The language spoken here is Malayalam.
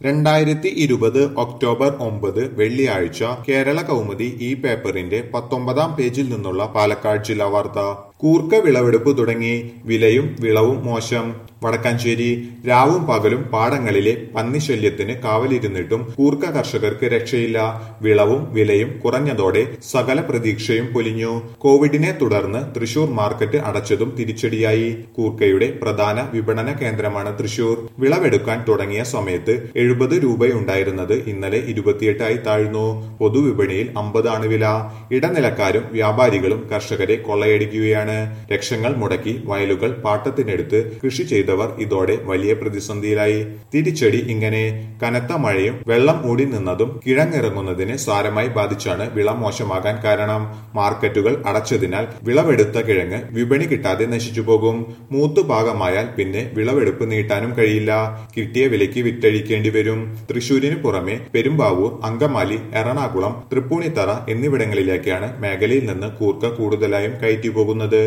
രണ്ടായിരത്തി ഇരുപത് ഒക്ടോബർ ഒമ്പത് വെള്ളിയാഴ്ച കേരള കൗമുദി ഈ പേപ്പറിന്റെ പത്തൊമ്പതാം പേജിൽ നിന്നുള്ള പാലക്കാട് ജില്ലാ വാർത്ത കൂർക്ക വിളവെടുപ്പ് തുടങ്ങി വിലയും വിളവും മോശം വടക്കാഞ്ചേരി രാവും പകലും പാടങ്ങളിലെ പന്നിശല്യത്തിന് കാവലിരുന്നിട്ടും കൂർക്ക കർഷകർക്ക് രക്ഷയില്ല വിളവും വിലയും കുറഞ്ഞതോടെ സകല പ്രതീക്ഷയും പൊലിഞ്ഞു കോവിഡിനെ തുടർന്ന് തൃശൂർ മാർക്കറ്റ് അടച്ചതും തിരിച്ചടിയായി കൂർക്കയുടെ പ്രധാന വിപണന കേന്ദ്രമാണ് തൃശൂർ വിളവെടുക്കാൻ തുടങ്ങിയ സമയത്ത് എഴുപത് രൂപയുണ്ടായിരുന്നത് ഇന്നലെ ഇരുപത്തിയെട്ടായി താഴ്ന്നു പൊതുവിപണിയിൽ അമ്പതാണ് വില ഇടനിലക്കാരും വ്യാപാരികളും കർഷകരെ കൊള്ളയടിക്കുകയാണ് ലക്ഷങ്ങൾ മുടക്കി വയലുകൾ പാട്ടത്തിനെടുത്ത് കൃഷി ചെയ്തവർ ഇതോടെ വലിയ പ്രതിസന്ധിയിലായി തിരിച്ചടി ഇങ്ങനെ കനത്ത മഴയും വെള്ളം മൂടി നിന്നതും കിഴങ്ങിറങ്ങുന്നതിനെ സാരമായി ബാധിച്ചാണ് വിള മോശമാകാൻ കാരണം മാർക്കറ്റുകൾ അടച്ചതിനാൽ വിളവെടുത്ത കിഴങ്ങ് വിപണി കിട്ടാതെ നശിച്ചു പോകും മൂത്തു പാകമായാൽ പിന്നെ വിളവെടുപ്പ് നീട്ടാനും കഴിയില്ല കിട്ടിയ വിലയ്ക്ക് വിറ്റഴിക്കേണ്ടി വരും തൃശൂരിന് പുറമെ പെരുമ്പാവൂർ അങ്കമാലി എറണാകുളം തൃപ്പൂണിത്തറ എന്നിവിടങ്ങളിലേക്കാണ് മേഖലയിൽ നിന്ന് കൂർക്ക കൂടുതലായും കയറ്റി പോകുന്നത്